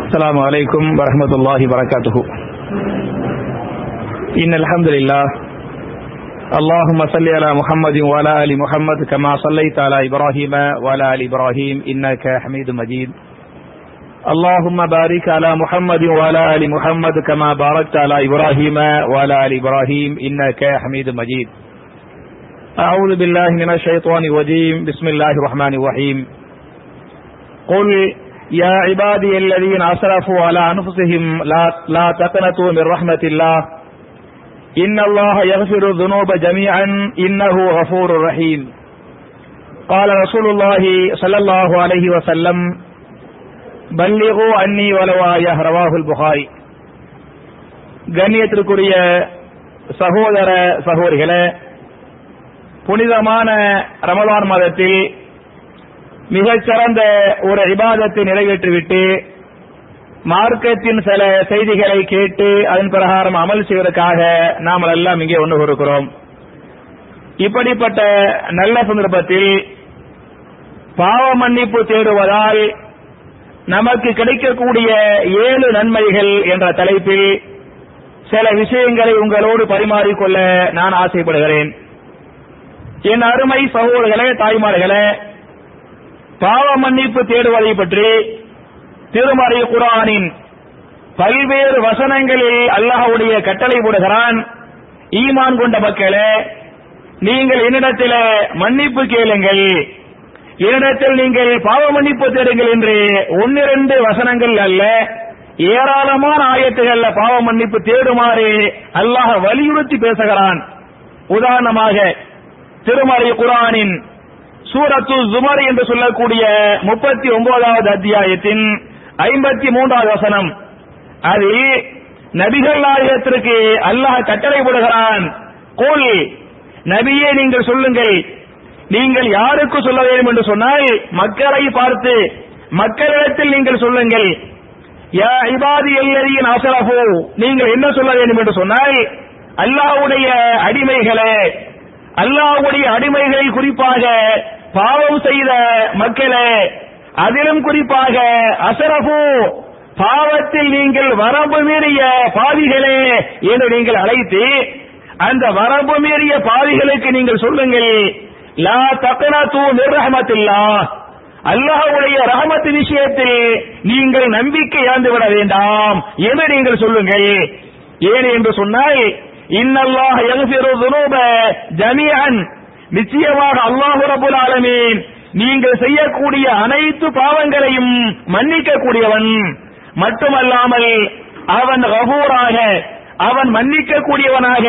السلام عليكم ورحمة الله وبركاته إن الحمد لله اللهم صل على محمد وعلى آل محمد كما صليت على إبراهيم وعلى آل إبراهيم إنك حميد مجيد اللهم بارك على محمد وعلى آل محمد كما باركت على إبراهيم وعلى آل إبراهيم إنك حميد مجيد أعوذ بالله من الشيطان الرجيم بسم الله الرحمن الرحيم قل يا عبادي الذين أسرفوا على أنفسهم لا, لا تقنطوا من رحمة الله إن الله يغفر الذنوب جميعا إنه غفور رحيم قال رسول الله صلى الله عليه وسلم பல்லிகோ அன்னி வலவாய ரவாஹுல் புகாரி கண்ணியத்திற்குரிய சகோதர சகோதரிகளே புனிதமான ரமலான் மாதத்தில் மிகச்சிறந்த ஒரு இபாதத்தை நிறைவேற்றிவிட்டு மார்க்கத்தின் சில செய்திகளை கேட்டு அதன் பிரகாரம் அமல் செய்வதற்காக நாம் எல்லாம் இங்கே ஒன்று கொடுக்கிறோம் இப்படிப்பட்ட நல்ல சந்தர்ப்பத்தில் பாவ மன்னிப்பு தேடுவதால் நமக்கு கிடைக்கக்கூடிய ஏழு நன்மைகள் என்ற தலைப்பில் சில விஷயங்களை உங்களோடு பரிமாறிக்கொள்ள நான் ஆசைப்படுகிறேன் என் அருமை சகோதரர்களே தாய்மார்களே பாவ மன்னிப்பு தேடுவதை பற்றி திருமறை குரானின் பல்வேறு வசனங்களில் அல்லாஹுடைய கட்டளை போடுகிறான் ஈமான் கொண்ட மக்களே நீங்கள் என்னிடத்தில் மன்னிப்பு கேளுங்கள் என்னிடத்தில் நீங்கள் பாவ மன்னிப்பு தேடுங்கள் என்று ஒன்னிரண்டு வசனங்கள் அல்ல ஏராளமான ஆயத்துகள்ல பாவ மன்னிப்பு தேடுமாறு அல்லாஹ் வலியுறுத்தி பேசுகிறான் உதாரணமாக திருமறை குரானின் சூரத்து ஜுமர் என்று சொல்லக்கூடிய முப்பத்தி ஒன்பதாவது அத்தியாயத்தின் ஐம்பத்தி மூன்றாவது வசனம் அதில் நபிகள் நாயகத்திற்கு அல்லாஹ் கட்டளை போடுகிறான் கோல் நபியே நீங்கள் சொல்லுங்கள் நீங்கள் யாருக்கு சொல்ல வேண்டும் என்று சொன்னால் மக்களை பார்த்து மக்களிடத்தில் நீங்கள் சொல்லுங்கள் யா இபாதி எல்லரியின் அசரஃபோ நீங்கள் என்ன சொல்ல வேண்டும் என்று சொன்னால் அல்லாஹ்வுடைய அடிமைகளே அல்லாஹ்வுடைய அடிமைகளை குறிப்பாக பாவம் செய்த மக்களே அதிலும் குறிப்பாக அசரஃபு பாவத்தில் நீங்கள் வரம்பு மீறிய பாவிகளே என்று நீங்கள் அழைத்து அந்த வரம்பு மீறிய பாவிகளுக்கு நீங்கள் சொல்லுங்கள் லா தக்கனத்து நிர்ரஹமத்தில்லா அல்லாஹ்வுடைய ரஹமத்து விஷயத்தில் நீங்கள் நம்பிக்கை இழந்து விட வேண்டாம் என்று நீங்கள் சொல்லுங்கள் ஏன் என்று சொன்னால் இன்னல்லாஹ் யக்ஃபிரு துனூப ஜமீஅன் நிச்சயமாக அல்லாஹ் ரப்பல் ஆலமீன் நீங்கள் செய்யக்கூடிய அனைத்து பாவங்களையும் மன்னிக்க கூடியவன் மட்டுமல்லாமல் அவன் கபூராக அவன் மன்னிக்க கூடியவனாக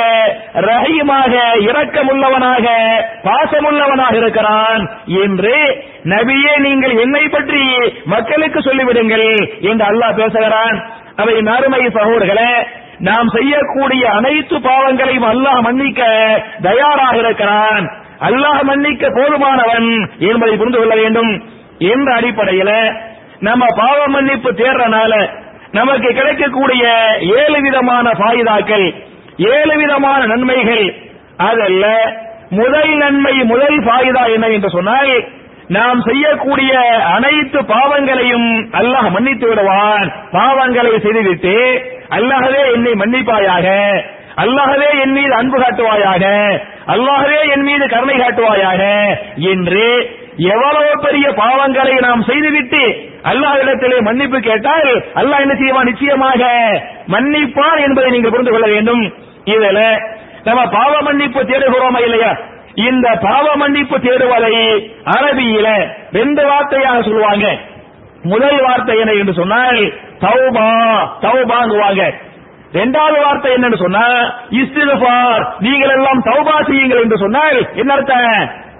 ரஹீமாக இரக்கமுள்ளவனாக பாசமுள்ளவனாக இருக்கிறான் என்று நபியே நீங்கள் என்னை பற்றி மக்களுக்கு சொல்லிவிடுங்கள் என்று அல்லாஹ் பேசுகிறான் அவை நறுமை சகோதரர்களே நாம் செய்யக்கூடிய அனைத்து பாவங்களையும் அல்லாஹ் மன்னிக்க தயாராக இருக்கிறான் அல்லாஹ் மன்னிக்க போதுமானவன் என்பதை புரிந்து கொள்ள வேண்டும் என்ற அடிப்படையில நம்ம பாவ மன்னிப்பு தேர்றனால நமக்கு கிடைக்கக்கூடிய ஏழு விதமான பாயுதாக்கள் ஏழு விதமான நன்மைகள் அதல்ல முதல் நன்மை முதல் பாயுதா என்ன என்று சொன்னால் நாம் செய்யக்கூடிய அனைத்து பாவங்களையும் அல்லாஹ் மன்னித்து விடுவான் பாவங்களை செய்துவிட்டு அல்லாஹவே என்னை மன்னிப்பாயாக அல்லாஹவே என் மீது அன்பு காட்டுவாயாக அல்லாஹவே என் மீது கருணை காட்டுவாயாக என்று எவ்வளவு பெரிய பாவங்களை நாம் செய்துவிட்டு அல்லாஹ்விடத்திலே மன்னிப்பு கேட்டால் அல்லாஹ் என்ன செய்வான் நிச்சயமாக மன்னிப்பான் என்பதை நீங்கள் புரிந்து கொள்ள வேண்டும் இதுல நம்ம பாவ மன்னிப்பு தேடுகிறோமா இல்லையா இந்த பாவ மன்னிப்பு தேடுவதை அரபியில ரெண்டு வார்த்தையாக சொல்லுவாங்க முதல் வார்த்தை என்ன என்று சொன்னால் தௌபா தௌபாங்குவாங்க இரண்டாவது வார்த்தை என்னன்னு சொன்னா இஸ்திஃபார் நீங்கள் எல்லாம் தௌபா செய்யுங்கள் என்று சொன்னால் என்ன அர்த்தம்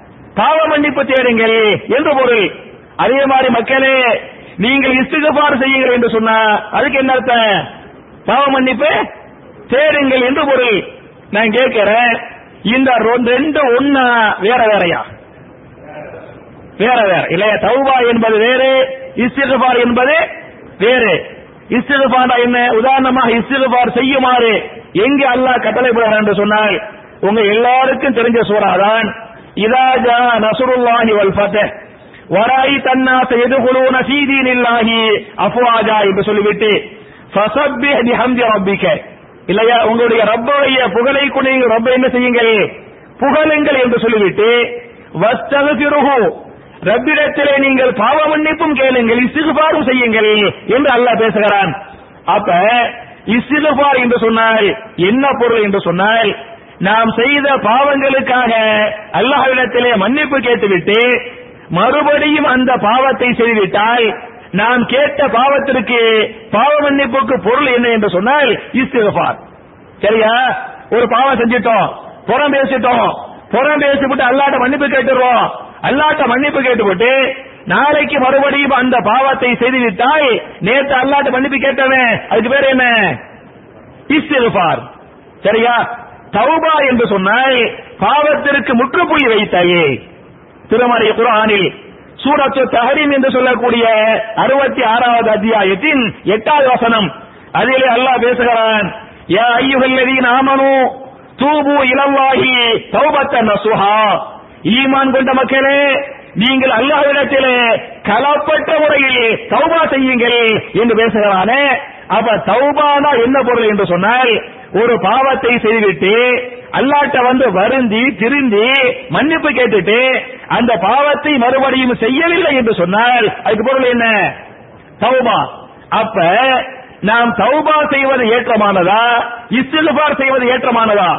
பாவ மன்னிப்பு தேடுங்கள் என்று பொருள் அதே மாதிரி மக்களே நீங்கள் இஸ்திஃபார் செய்யுங்கள் என்று சொன்னா அதுக்கு என்ன அர்த்தம் பாவ மன்னிப்பு தேடுங்கள் என்று பொருள் நான் கேட்கிறேன் இந்த ரெண்டு ஒண்ணா வேற வேறையா வேற வேற இல்லையா தௌபா என்பது வேறு இஸ்திஃபார் என்பது வேறு இஸ்திஃபார் என்ன உதாரணமாக இஸ்திஃபார் செய்யுமாறு எங்கே அல்லாஹ் கட்டளை போடுறான் என்று சொன்னால் உங்க எல்லாருக்கும் தெரிஞ்ச சூறாதான் இதா ஜா நசுருல்லாஹி வல் ஃபதஹ் வராய் தன்னாச எதுகுழுன சீதீனில்லாஹி அஃப்வாஜா என்று சொல்லிவிட்டு ஃபசப்பி பிஹம்தி ரப்பிக இல்லையா உங்களுடைய ரப்பைய புகழை கொண்டு நீங்கள் ரப்ப என்ன செய்யுங்கள் புகழுங்கள் என்று சொல்லிவிட்டு வஸ்தகபிருஹு ரப்பிடத்திலே நீங்கள் பாவ மன்னிப்பும் கேளுங்கள் இஸ்திகுபாரும் செய்யுங்கள் என்று அல்லாஹ் பேசுகிறான் அப்ப இஸ்திகுபார் என்று சொன்னால் என்ன பொருள் என்று சொன்னால் நாம் செய்த பாவங்களுக்காக அல்லாஹ்விடத்திலே மன்னிப்பு கேட்டுவிட்டு மறுபடியும் அந்த பாவத்தை செய்துவிட்டால் நாம் கேட்ட பாவத்திற்கு பாவ மன்னிப்புக்கு பொருள் என்ன என்று சொன்னால் இஸ்திகுபார் சரியா ஒரு பாவம் செஞ்சிட்டோம் புறம் பேசிட்டோம் புறம் பேசிவிட்டு அல்லாட்ட மன்னிப்பு கேட்டுறோம் அல்லாட்ட மன்னிப்பு கேட்டுவிட்டு நாளைக்கு மறுபடியும் அந்த பாவத்தை செய்துவிட்டால் நேற்று அல்லாட்ட மன்னிப்பு கேட்டவன் அதுக்கு பேர் என்ன இஸ்திகுபார் சரியா தௌபா என்று சொன்னால் பாவத்திற்கு முற்றுப்புள்ளி வைத்தாயே திருமறை குரானில் சூரத்து தஹரீம் என்று சொல்லக்கூடிய அறுபத்தி ஆறாவது அத்தியாயத்தின் எட்டாவது வசனம் அதிலே அல்லாஹ் பேசுகிறான் யா ஐயுகல்லதீன் ஆமனு தூபு இலவாகி தௌபத்த நசுஹா ஈமான் கொண்ட மக்களே நீங்கள் அல்லாஹ்விடத்திலே கலப்பட்ட முறையில் தௌபா செய்யுங்கள் என்று பேசுகிறானே அப்ப தௌபானா என்ன பொருள் என்று சொன்னால் ஒரு பாவத்தை செய்துவிட்டு அல்லாட்ட வந்து வருந்தி திருந்தி மன்னிப்பு கேட்டுட்டு அந்த பாவத்தை மறுபடியும் செய்யவில்லை என்று சொன்னால் அதுக்கு பொருள் என்ன தௌபா அப்ப நாம் தௌபா செய்வது ஏற்றமானதா இஸ்திகுபார் செய்வது ஏற்றமானதா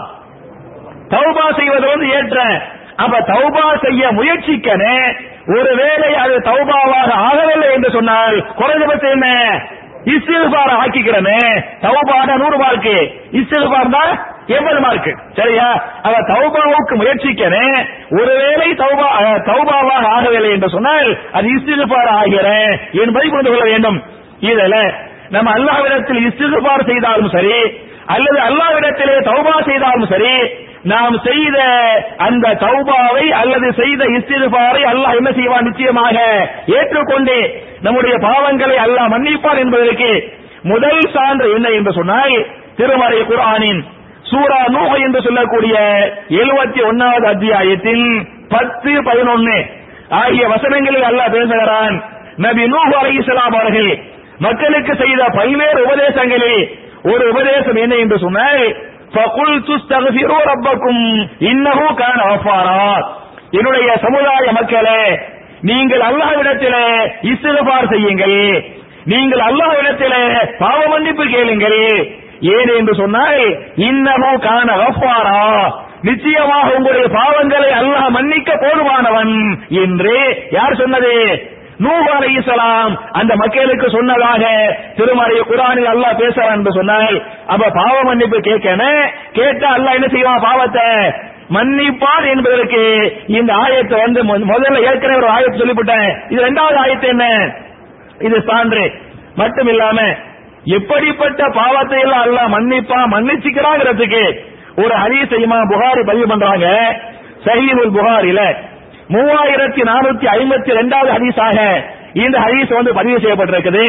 தௌபா செய்வது வந்து ஏற்ற அப்ப தௌபா செய்ய முயற்சிக்கனே ஒருவேளை அது தௌபாவாக ஆகவில்லை என்று சொன்னால் குறைந்தபட்சம் என்ன இஸ்திகுபார் ஆக்கிக்கிறனே தௌபான நூறு மார்க்கு இஸ்திகுபார் தான் எண்பது மார்க்கு சரியா அவ தௌபாவுக்கு முயற்சிக்கனே ஒருவேளை தௌபா அஹ், தௌபாவாக ஆகவில்லை என்று சொன்னால் அது இஸ்திகுபார் ஆகிறேன் என்பதை புரிந்து கொள்ள வேண்டும் இதுல நம்ம அல்லாஹ்விடத்தில் இஸ்திகுபார் செய்தாலும் சரி அல்லது அல்லாஹ்விடத்திலே தௌபா செய்தாலும் சரி நாம் செய்த அந்த தௌபாவை அல்லது செய்த இஸ்திகுபாரை அல்லாஹ் என்ன செய்வான் நிச்சயமாக ஏற்றுக்கொண்டு நம்முடைய பாவங்களை அல்லாஹ் மன்னிப்பான் என்பதற்கு முதல் சான்று என்ன என்று சொன்னால் திருமறை குர்ஆனின் சூரா நூஹ் என்று சொல்லக்கூடிய எழுபத்தி ஒன்னாவது அத்தியாயத்தின் பத்து பதினொன்னு ஆகிய வசனங்களில் அல்லாஹ் பேசுகிறான் நபி நூஹ் அலைஹிஸ்ஸலாம் அவர்கள் மக்களுக்கு செய்த பல்வேறு உபதேசங்களில் ஒரு உபதேசம் என்ன என்று சொன்னால் فَقُلْتُ اسْتَغْفِرُوا رَبَّكُمْ إِنَّهُ كَانَ غَفَّارًا என்னுடைய சமுதாய மக்களே நீங்கள் அல்லாஹ்விடத்திலே இஸ்திக்பார் செய்யுங்கள் நீங்கள் அல்லாஹ்விடத்திலே பாவ மன்னிப்பு கேளுங்கள் ஏன் என்று சொன்னால் இன்னமோ கான கஃபாரா நிச்சயமாக உங்களுடைய பாவங்களை அல்லாஹ் மன்னிக்க போதுமானவன் என்று யார் சொன்னது நூஹ் அலைஹிஸ்ஸலாம் அந்த மக்களுக்கு சொன்னதாக திருமறை குர்ஆனில் அல்லாஹ் பேசுறான் என்று சொன்னால் அப்ப பாவ மன்னிப்பு கேட்கணும் கேட்டா அல்லாஹ் என்ன செய்வான் பாவத்தை மன்னிப்பான் என்பதற்கு இந்த ஆயத்தை வந்து மு- முதல்ல ஏற்கனவே ஒரு ஆயத்தை சொல்லிவிட்டேன் இது இரண்டாவது ஆயத்து என்ன இது சான்று மட்டும் இல்லாம எப்படிப்பட்ட பாவத்தை எல்லாம் அல்லாஹ் மன்னிப்பா மன்னிச்சுக்கிறாங்கிறதுக்கு ஒரு ஹதீஸ் இமாம் புகாரி பதிவு பண்றாங்க சஹீஹுல் புகாரில மூவாயிரத்தி நானூத்தி ஐம்பத்தி ரெண்டாவது ஹதீஸாக இந்த ஹதீஸ் வந்து பதிவு செய்யப்பட்டிருக்குது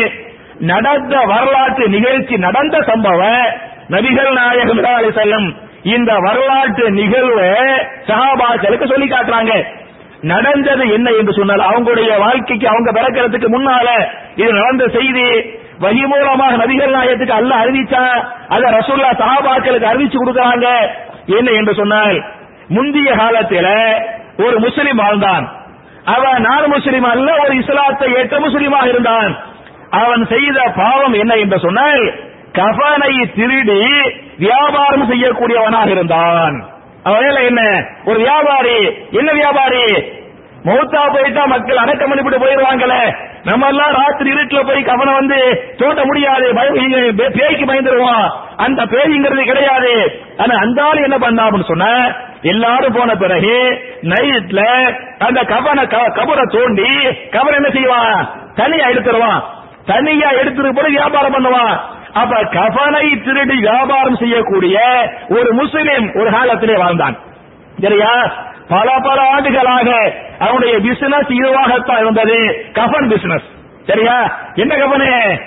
நடந்த வரலாற்று நிகழ்ச்சி நடந்த சம்பவம் நபிகள் நாயகம் ஸல்லல்லாஹு அலைஹி வஸல்லம் இந்த வரலாற்று நிகழ்வை சஹாபாக்களுக்கு சொல்லி காட்டுறாங்க நடந்தது என்ன என்று சொன்னால் அவங்களுடைய வாழ்க்கைக்கு அவங்க பிறக்கிறதுக்கு முன்னால இது நடந்த செய்தி வகி மூலமாக நபிகள் நாயகத்துக்கு அல்லாஹ் அறிவிச்சா அத ரசூல்லா சஹாபாக்களுக்கு அறிவிச்சு கொடுக்கறாங்க என்ன என்று சொன்னால் முந்தைய காலத்தில ஒரு முஸ்லிம் வாழ்ந்தான் அவன் நான் முஸ்லிம் அல்ல ஒரு இஸ்லாத்தை ஏற்ற முஸ்லிமாக இருந்தான் அவன் செய்த பாவம் என்ன என்று சொன்னால் கஃனை திருடி வியாபாரம் செய்யக்கூடியவனாக இருந்தான் அவன் வேலை என்ன ஒரு வியாபாரி என்ன வியாபாரி மௌத்தா போயிட்டா மக்கள் அடக்கம் பண்ணிவிட்டு போயிருவாங்களே நம்ம எல்லாம் ராத்திரி இருட்டுல போய் கவனம் வந்து தோட்ட முடியாது பயம் இங்க பே- பேய்க்கு பயந்துருவோம் அந்த பேய்ங்கிறது கிடையாது ஆனா அந்த ஆளு என்ன பண்ணா அப்படின்னு சொன்ன எல்லாரும் போன பிறகு நைட்ல அந்த கவன கபரை தோண்டி கபர் என்ன செய்வான் தனியா எடுத்துருவான் தனியா எடுத்துட்டு போய் வியாபாரம் பண்ணுவான் அப்ப கஃனை திருடி வியாபாரம் செய்யக்கூடிய ஒரு முஸ்லிம் ஒரு காலத்திலே வாழ்ந்தான் சரியா பல பல ஆண்டுகளாக அவனுடைய பிசினஸ் இதுவாகத்தான் இருந்தது கஃன் பிசினஸ் சரியா என்ன கவனு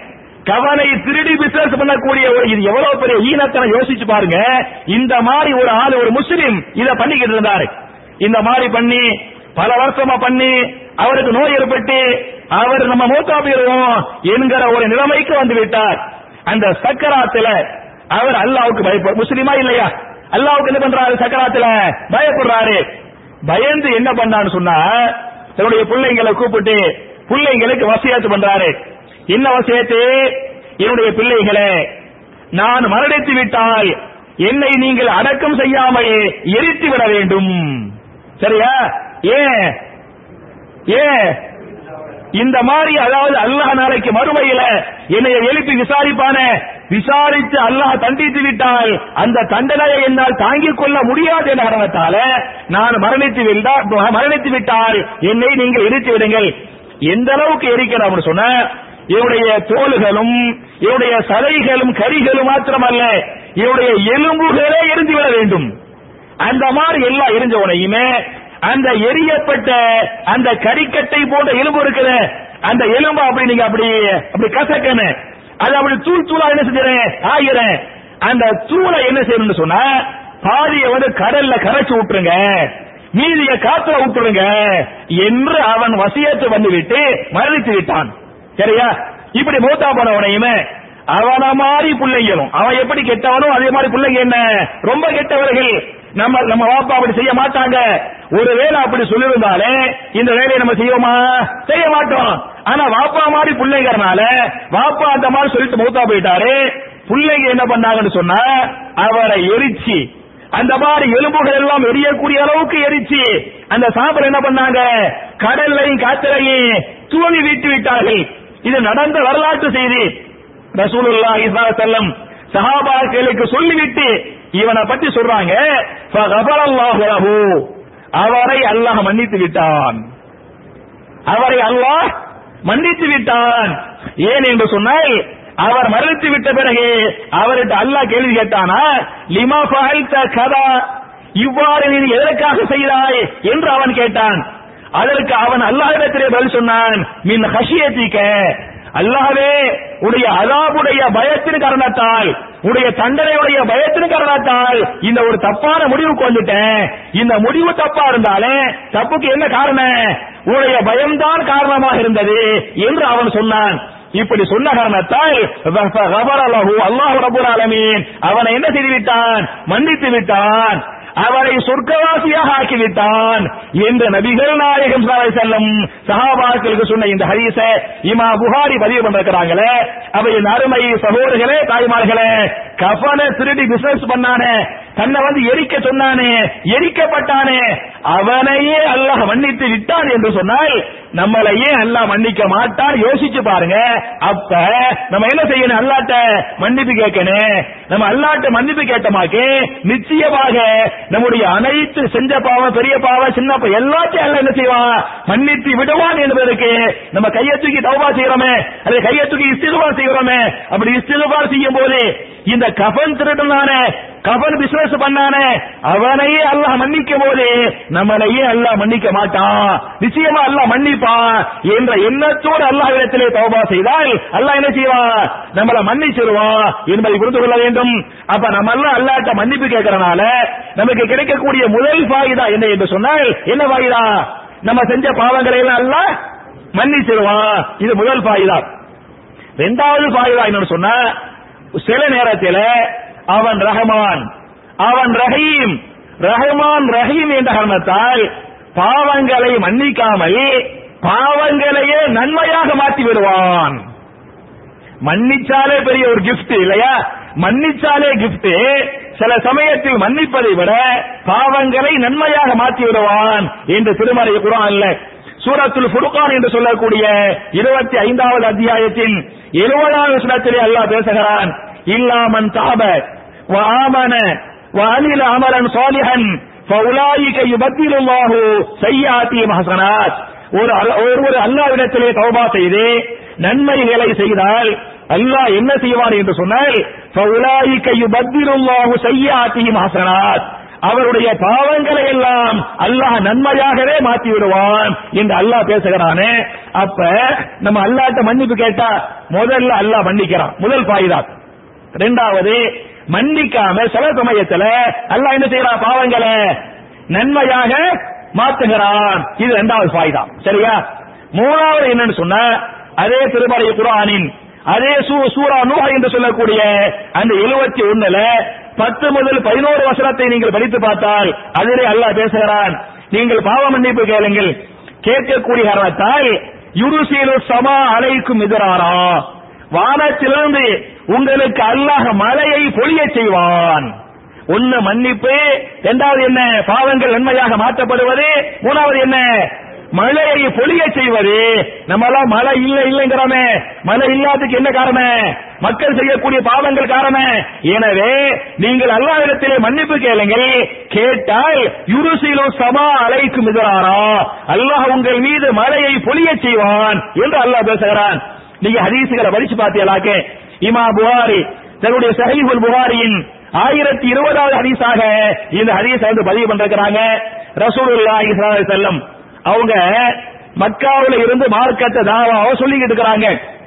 கவனை திருடி பிசினஸ் பண்ணக்கூடிய ஒரு இது எவ்வளவு பெரிய ஈனத்தனை யோசிச்சு பாருங்க இந்த மாதிரி ஒரு ஆள் ஒரு முஸ்லிம் இத பண்ணிக்கிட்டு இருந்தாரு இந்த மாதிரி பண்ணி பல வருஷமா பண்ணி அவருக்கு நோய் ஏற்பட்டு அவர் நம்ம மூத்தா போயிருவோம் என்கிற ஒரு நிலைமைக்கு வந்து விட்டார் அந்த சக்கராத்துல அவர் அல்லாவுக்கு பயப்பட முஸ்லிமா இல்லையா அல்லாவுக்கு என்ன பண்றாரு சக்கராத்துல பயப்படுறாரு பயந்து என்ன பண்ணான்னு சொன்னா தன்னுடைய பிள்ளைங்களை கூப்பிட்டு பிள்ளைங்களுக்கு வசியத்து பண்றாரு என்ன வசியத்து என்னுடைய பிள்ளைகளே நான் மரணித்து விட்டால் என்னை நீங்கள் அடக்கம் செய்யாமல் எரித்து விட வேண்டும் சரியா ஏன் ஏன் இந்த மாதிரி அதாவது அல்லாஹ் நாளைக்கு மறுமையில என்னை எழுப்பி விசாரிப்பான விசாரித்து அல்லாஹ் தண்டித்து விட்டால் அந்த தண்டனையை என்னால் தாங்கிக் கொள்ள முடியாது என்ற காரணத்தால நான் மரணித்து விட்டா- மரணித்து விட்டால் என்னை நீங்கள் எரித்து விடுங்கள் எந்த அளவுக்கு எரிக்கணும் அப்படின்னு சொன்ன இவருடைய தோள்களும் இவருடைய சதைகளும் கரிகளும் மாத்திரமல்ல இவருடைய எலும்புகளே எரிந்து விட வேண்டும் அந்த மாதிரி எல்லாம் எரிஞ்ச உடனேயுமே அந்த எரியப்பட்ட அந்த கரிக்கட்டை போன்ற எலும்பு இருக்குது அந்த எலும்பு அப்படி நீங்க அப்படி அப்படி கசக்கணும் அது அப்படி தூள் தூளா என்ன செஞ்சுறேன் ஆகிறேன் அந்த தூளை என்ன செய்யணும்னு சொன்னா பாதியை வந்து கடல்ல கரைச்சு விட்டுருங்க மீதிய காத்துல விட்டுருங்க என்று அவன் வசியத்து வந்து விட்டு மரணித்து விட்டான் சரியா இப்படி மூத்தா போனவனையுமே அவன மாதிரி பிள்ளைங்களும் அவன் எப்படி கெட்டவனோ அதே மாதிரி பிள்ளைங்க என்ன ரொம்ப கெட்டவர்கள் நம்ம நம்ம வாப்பா அப்படி செய்ய மாட்டாங்க ஒருவேளை அப்படி சொல்லியிருந்தாலே இந்த வேலையை நம்ம செய்வோமா செய்ய மாட்டோம் ஆனா வாப்பா மாதிரி பிள்ளைங்கிறனால வாப்பா அந்த மாதிரி சொல்லிட்டு மௌத்தா போயிட்டாரு பிள்ளைங்க என்ன பண்ணாங்கன்னு சொன்னா அவரை எரிச்சு அந்த மாதிரி எலும்புகள் எல்லாம் எரியக்கூடிய அளவுக்கு எரிச்சு அந்த சாம்பல் என்ன பண்ணாங்க கடல்லையும் காத்திரையும் தூவி விட்டு விட்டார்கள் இது நடந்த வரலாற்று செய்தி ரசூலுல்லாஹி ஸல்லல்லாஹு அலைஹி வஸல்லம் சஹாபாக்களுக்கு சொல்லிவிட்டு இவனை பத்தி சொல்றாங்க ஃபகஃபரல்லாஹு லஹு அவரை அல்லாஹ் மன்னித்து விட்டான் அவரை அல்லாஹ் மன்னித்து விட்டான் ஏன் என்று சொன்னால் அவர் மரணித்து விட்ட பிறகு அவர்கிட்ட அல்லாஹ் கேள்வி கேட்டானா லிமா ஃபஅல்த கதா இவ்வாறு நீ எதற்காக செய்தாய் என்று அவன் கேட்டான் அதற்கு அவன் அல்லாஹ்விடத்திலே பதில் சொன்னான் மின் ஹஷியத்திக்க அல்லாஹ்வே உடைய அதாபுடைய பயத்தின் காரணத்தால் உடைய தண்டனையுடைய பயத்தின் காரணத்தால் இந்த ஒரு தப்பான முடிவுக்கு வந்துட்டேன் இந்த முடிவு தப்பா இருந்தாலே தப்புக்கு என்ன காரணம் உடைய பயம்தான் காரணமாக இருந்தது என்று அவன் சொன்னான் இப்படி சொன்ன காரணத்தால் அல்லாஹ் ரபுல் ஆலமீன் அவனை என்ன செய்து விட்டான் மன்னித்து விட்டான் அவரை சொர்க்கவாசியாக ஆக்கிவிட்டான் என்று நபிகள் நாயகம் ஸல்லல்லாஹு அலைஹி வஸல்லம் சஹாபாக்களுக்கு சொன்ன இந்த ஹதீஸ இமா புகாரி பதிவு பண்ணிருக்கிறாங்களே அவை என் அருமை சகோதரர்களே தாய்மார்களே கஃபனை திருடி பிசினஸ் பண்ணானே தன்னை வந்து எரிக்க சொன்னானே எரிக்கப்பட்டானே அவனையே அல்லாஹ் மன்னித்து விட்டான் என்று சொன்னால் நம்மளையே அல்லாஹ் மன்னிக்க மாட்டான் யோசிச்சு பாருங்க அப்ப நம்ம என்ன செய்யணும் அல்லாட்ட மன்னிப்பு கேட்கணும் நம்ம அல்லாட்ட மன்னிப்பு கேட்டமாக்கு நிச்சயமாக நம்முடைய அனைத்து செஞ்ச பாவம் பெரிய பாவம் சின்ன பாவம் எல்லாத்தையும் அல்லாஹ் என்ன செய்வான் மன்னித்து விடுவான் என்பதற்கு நம்ம கையை தூக்கி தௌபா செய்யறோமே அதை கையை தூக்கி இஸ்திகுபார் செய்யறோமே அப்படி இஸ்திகுபார் செய்யும் போது இந்த கஃபன் திருடனான கஃபன் பிசினஸ் பண்ணானே அவனையே அல்லாஹ் மன்னிக்கும் போது நம்மளையே அல்லாஹ் மன்னிக்க மாட்டான் நிச்சயமா அல்லாஹ் மன்னிப்பான் என்ற எண்ணத்தோடு அல்லாஹ்விடத்திலே தௌபா செய்தால் அல்லாஹ் என்ன செய்வான் நம்மள மன்னிச்சிருவான் என்பதை புரிந்து கொள்ள வேண்டும் அப்ப நம்ம எல்லாம் அல்லாஹ்ட்ட மன்னிப்பு கேட்கறனால நமக்கு கிடைக்கக்கூடிய முதல் ஃபாயிதா என்ன என்று சொன்னால் என்ன ஃபாயிதா நம்ம செஞ்ச பாவங்களை எல்லாம் அல்லாஹ் மன்னிச்சிருவான் இது முதல் ஃபாயிதா ரெண்டாவது ஃபாயிதா என்னன்னு சொன்னா சில நேரத்தில் அவன் ரஹமான் அவன் ரஹீம் ரஹமான் ரஹீம் என்ற காரணத்தால் பாவங்களை மன்னிக்காமல் பாவங்களையே நன்மையாக மாற்றி விடுவான் மன்னிச்சாலே பெரிய ஒரு கிஃப்ட் இல்லையா மன்னிச்சாலே கிஃப்ட் சில சமயத்தில் மன்னிப்பதை விட பாவங்களை நன்மையாக மாற்றி விடுவான் என்று திருமறை குரான்ல சூரத்துல் ஃபுர்கான் என்று சொல்லக்கூடிய இருபத்தி ஐந்தாவது அத்தியாயத்தின் எழுபதாவது வசனத்திலே அல்லாஹ் பேசுகிறான் இல்லாமன் தாப وآمن وعمل عملا صالحا فأولئك يبدل الله سيئاتهم حسنات ஒரு அல்ல- ஒருவர் அல்லாவிடத்திலே தௌபா செய்து நன்மைகளை செய்தால் அல்லாஹ் என்ன செய்வான் என்று சொன்னால் فَأُولَٰئِكَ يُبَدِّلُ اللَّهُ سَيِّئَاتِهِمْ حَسَنَاتٍ அவருடைய பாவங்களை எல்லாம் அல்லாஹ் நன்மையாகவே மாற்றி விடுவான் என்று அல்லாஹ் பேசுகிறானே அப்ப நம்ம அல்லாஹ்ட்ட மன்னிப்பு கேட்டா முதல்ல அல்லாஹ் மன்னிக்கிறான் முதல் பாயிதா ரெண்டாவது மன்னிக்காம சில சமயத்துல அல்லாஹ் என்ன செய்யறான் பாவங்களை நன்மையாக மாத்துகிறான் இது இரண்டாவது ஃபாய்தா சரியா மூணாவது என்னன்னு சொன்னா அதே திருமலை குரானின் அதே சூ- சூரா நூஹ் என்று சொல்லக்கூடிய அந்த எழுபத்தி ஒண்ணுல பத்து முதல் பதினோரு வசனத்தை நீங்கள் படித்து பார்த்தால் அதிலே அல்லாஹ் பேசுகிறான் நீங்கள் பாவ மன்னிப்பு கேளுங்கள் கேட்கக்கூடிய காரணத்தால் யுருசீலு சமா அலைக்கும் எதிராரா வானத்திலிருந்து உங்களுக்கு அல்லாஹ் மலையை பொழியச் செய்வான் ஒன்னு மன்னிப்பு இரண்டாவது என்ன பாவங்கள் நன்மையாக மாற்றப்படுவது மூணாவது என்ன மழையை பொழிய செய்வது நம்ம எல்லாம் மழை இல்ல இல்லைங்கிறோமே மழை இல்லாததுக்கு என்ன காரணம் மக்கள் செய்யக்கூடிய பாவங்கள் காரணம் எனவே நீங்கள் அல்லாஹ்விடத்திலே மன்னிப்பு கேளுங்கள் கேட்டால் யுருசிலு சமா அலைக்கும் எதிராரா அல்லாஹ் உங்கள் மீது மழையை பொழிய செய்வான் என்று அல்லாஹ் பேசுகிறான் நீங்க ஹதீசுகளை படிச்சு பார்த்தீங்களாக்க இமா புகாரி தன்னுடைய சஹீஹுல் புகாரியின் ஆயிரத்தி இருபதாவது ஹதீஸாக இந்த ஹதீஸை வந்து பதிவு பண்றாங்க ரசூலுல்லாஹி ஸல்லல்லாஹு அலைஹி வஸல்லம் அவங்க மக்காவுல இருந்து மார்க்கத்தை தாவாவை சொல்லிக்கிட்டு இருக்கிறாங்க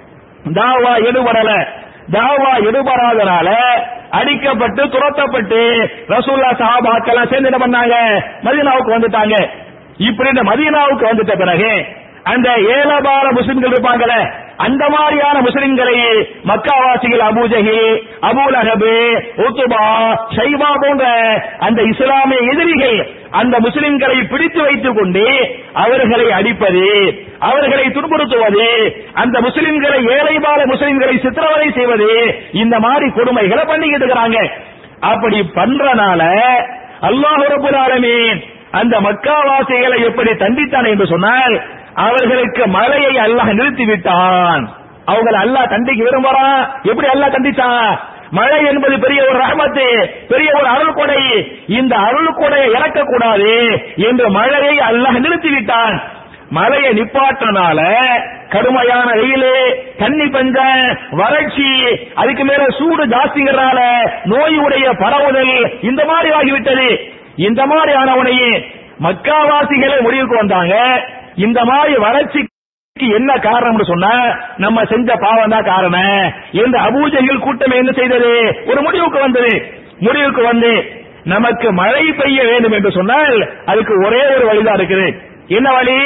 தாவா எடுபடல தாவா எடுபடாதனால அடிக்கப்பட்டு துரத்தப்பட்டு ரசூல்லா சஹாபாக்கெல்லாம் சேர்ந்து என்ன பண்ணாங்க மதீனாவுக்கு வந்துட்டாங்க இப்படி இந்த மதீனாவுக்கு வந்துட்ட பிறகு அந்த ஏலபார முஸ்லிம்கள் இருப்பாங்களே அந்த மாதிரியான முஸ்லிம்களை மக்காவாசிகள் அபூஜஹில் அபூலஹபு உத்துபா ஷைபா போன்ற அந்த இஸ்லாமிய எதிரிகள் அந்த முஸ்லிம்களை பிடித்து வைத்துக் கொண்டு அவர்களை அடிப்பது அவர்களை துன்புறுத்துவது அந்த முஸ்லிம்களை ஏழைபால முஸ்லிம்களை சித்திரவதை செய்வது இந்த மாதிரி கொடுமைகளை பண்ணிக்கிட்டு இருக்கிறாங்க அப்படி பண்றனால அல்லாஹ் ரப்பல் ஆலமீன் அந்த மக்காவாசிகளை எப்படி தண்டித்தான் என்று சொன்னால் அவர்களுக்கு மழையை அல்லாஹ் நிறுத்தி விட்டான் அவங்களை அல்லாஹ் தண்டிக்க விரும்புறான் எப்படி அல்லாஹ் தண்டிச்சான் மழை என்பது பெரிய ஒரு ரஹமத்து பெரிய ஒரு அருள் கொடை இந்த அருள் கொடையை இறக்கக்கூடாது என்று மழையை அல்லாஹ் நிறுத்தி விட்டான் மழையை நிப்பாட்டினால கடுமையான வெயிலு தண்ணி பஞ்சம் வறட்சி அதுக்கு மேல சூடு ஜாஸ்திங்கிறனால நோயுடைய பரவுதல் இந்த மாதிரி ஆகிவிட்டது இந்த மாதிரி ஆனவனையே மக்காவாசிகளே முடிவுக்கு வந்தாங்க இந்த மாதிரி வறட்சிக்கு என்ன காரணம்னு சொன்னா நம்ம செஞ்ச பாவம் தான் காரணம் இந்த அபூஜைகள் கூட்டம் என்ன செய்தது ஒரு முடிவுக்கு வந்தது முடிவுக்கு வந்து நமக்கு மழை பெய்ய வேண்டும் என்று சொன்னால் அதுக்கு ஒரே ஒரு வழிதான் இருக்குது என்ன வழி